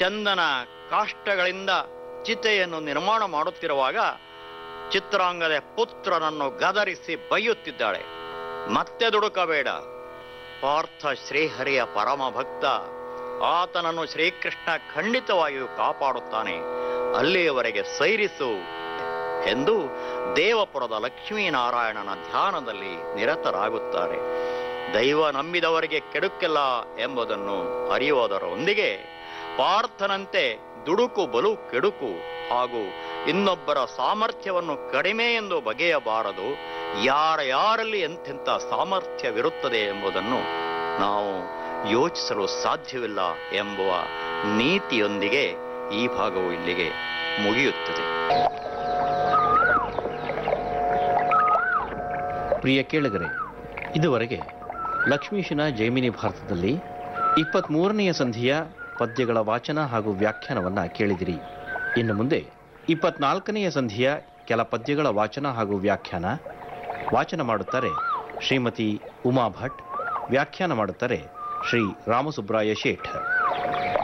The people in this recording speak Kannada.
ಚಂದನ ಕಾಷ್ಟಗಳಿಂದ ಚಿತೆಯನ್ನು ನಿರ್ಮಾಣ ಮಾಡುತ್ತಿರುವಾಗ ಚಿತ್ರಾಂಗದ ಪುತ್ರನನ್ನು ಗದರಿಸಿ ಬೈಯುತ್ತಿದ್ದಾಳೆ ಮತ್ತೆ ದುಡುಕಬೇಡ ಪಾರ್ಥ ಶ್ರೀಹರಿಯ ಪರಮ ಭಕ್ತ ಆತನನ್ನು ಶ್ರೀಕೃಷ್ಣ ಖಂಡಿತವಾಗಿಯೂ ಕಾಪಾಡುತ್ತಾನೆ ಅಲ್ಲಿಯವರೆಗೆ ಸೈರಿಸು ಎಂದು ದೇವಪುರದ ಲಕ್ಷ್ಮೀನಾರಾಯಣನ ಧ್ಯಾನದಲ್ಲಿ ನಿರತರಾಗುತ್ತಾರೆ ದೈವ ನಂಬಿದವರಿಗೆ ಕೆಡುಕಿಲ್ಲ ಎಂಬುದನ್ನು ಅರಿಯುವುದರೊಂದಿಗೆ ಪಾರ್ಥನಂತೆ ದುಡುಕು ಬಲು ಕೆಡುಕು ಹಾಗೂ ಇನ್ನೊಬ್ಬರ ಸಾಮರ್ಥ್ಯವನ್ನು ಕಡಿಮೆ ಎಂದು ಬಗೆಯಬಾರದು ಯಾರ ಯಾರಲ್ಲಿ ಎಂತೆಂಥ ಸಾಮರ್ಥ್ಯವಿರುತ್ತದೆ ಎಂಬುದನ್ನು ನಾವು ಯೋಚಿಸಲು ಸಾಧ್ಯವಿಲ್ಲ ಎಂಬುವ ನೀತಿಯೊಂದಿಗೆ ಈ ಭಾಗವು ಇಲ್ಲಿಗೆ ಮುಗಿಯುತ್ತದೆ ಪ್ರಿಯ ಕೇಳಿಗರೆ ಇದುವರೆಗೆ ಲಕ್ಷ್ಮೀಶನ ಜೈಮಿನಿ ಭಾರತದಲ್ಲಿ ಇಪ್ಪತ್ತ್ಮೂರನೆಯ ಸಂಧಿಯ ಪದ್ಯಗಳ ವಾಚನ ಹಾಗೂ ವ್ಯಾಖ್ಯಾನವನ್ನು ಕೇಳಿದಿರಿ ಇನ್ನು ಮುಂದೆ ಇಪ್ಪತ್ನಾಲ್ಕನೆಯ ಸಂಧಿಯ ಕೆಲ ಪದ್ಯಗಳ ವಾಚನ ಹಾಗೂ ವ್ಯಾಖ್ಯಾನ ವಾಚನ ಮಾಡುತ್ತಾರೆ ಶ್ರೀಮತಿ ಉಮಾ ಭಟ್ ವ್ಯಾಖ್ಯಾನ ಮಾಡುತ್ತಾರೆ ಶ್ರೀ ರಾಮಸುಬ್ರಾಯ ಶೇಠ್